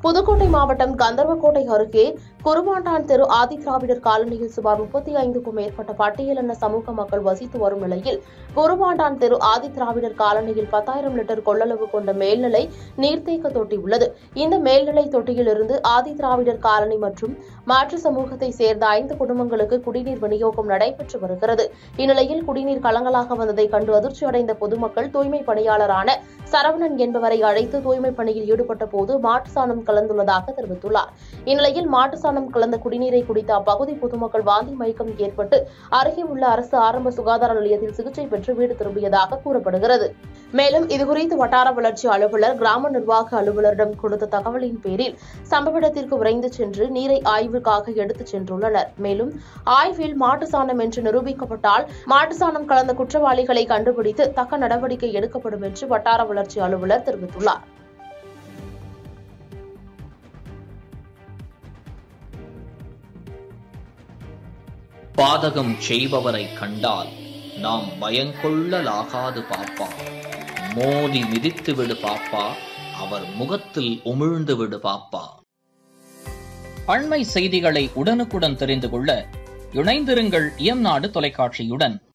புதுக்கோட்டை மாவட்டம் கந்தர்வக்கோட்டை அருகே குருவாண்டான் தெரு ஆதிதிராவிடர் காலனியில் சுமார் முப்பத்தி ஐந்துக்கும் மேற்பட்ட பட்டியலின சமூக மக்கள் வசித்து வரும் நிலையில் குருவாண்டான் தெரு ஆதிதிராவிடர் காலனியில் பத்தாயிரம் லிட்டர் கொள்ளளவு கொண்ட மேல்நிலை நீர்த்தேக்க தொட்டி உள்ளது இந்த மேல்நிலை தொட்டியிலிருந்து ஆதிதிராவிடர் காலனி மற்றும் மாற்று சமூகத்தை சேர்ந்த ஐந்து குடும்பங்களுக்கு குடிநீர் விநியோகம் நடைபெற்று வருகிறது இந்நிலையில் குடிநீர் கலங்கலாக வந்ததை கண்டு அதிர்ச்சி அடைந்த பொதுமக்கள் தூய்மை பணியாளரான சரவணன் என்பவரை அழைத்து தூய்மை பணியில் ஈடுபட்ட போது மாட்டு சாணம் கலந்துள்ளதாக தெரிவித்துள்ளார் இந்நிலையில் மாட்டு சாணம் கலந்த குடிநீரை குடித்த அப்பகுதி பொதுமக்கள் வாந்தி மயக்கம் ஏற்பட்டு அருகே உள்ள அரசு ஆரம்ப சுகாதார நிலையத்தில் சிகிச்சை பெற்று வீடு திரும்பியதாக கூறப்படுகிறது மேலும் இதுகுறித்து வட்டார வளர்ச்சி அலுவலர் கிராம நிர்வாக அலுவலரிடம் கொடுத்த தகவலின் பேரில் சம்பவ இடத்திற்கு விரைந்து சென்று நீரை ஆய்வுக்காக எடுத்துச் சென்றுள்ளனர் மேலும் ஆய்வில் மாட்டு சாணம் என்று நிரூபிக்கப்பட்டால் மாட்டு சாணம் கலந்த குற்றவாளிகளை கண்டுபிடித்து தக்க நடவடிக்கை எடுக்கப்படும் என்று வட்டார வளர்ச்சி அலுவலர் தெரிவித்துள்ளார் பாதகம் செய்பவரை கண்டால் நாம் பயங்கொள்ளலாகாது பாப்பா மோதி மிதித்து விடு பாப்பா அவர் முகத்தில் உமிழ்ந்து விடு பாப்பா அண்மை செய்திகளை உடனுக்குடன் தெரிந்து கொள்ள இணைந்திருங்கள் இயம்நாடு தொலைக்காட்சியுடன்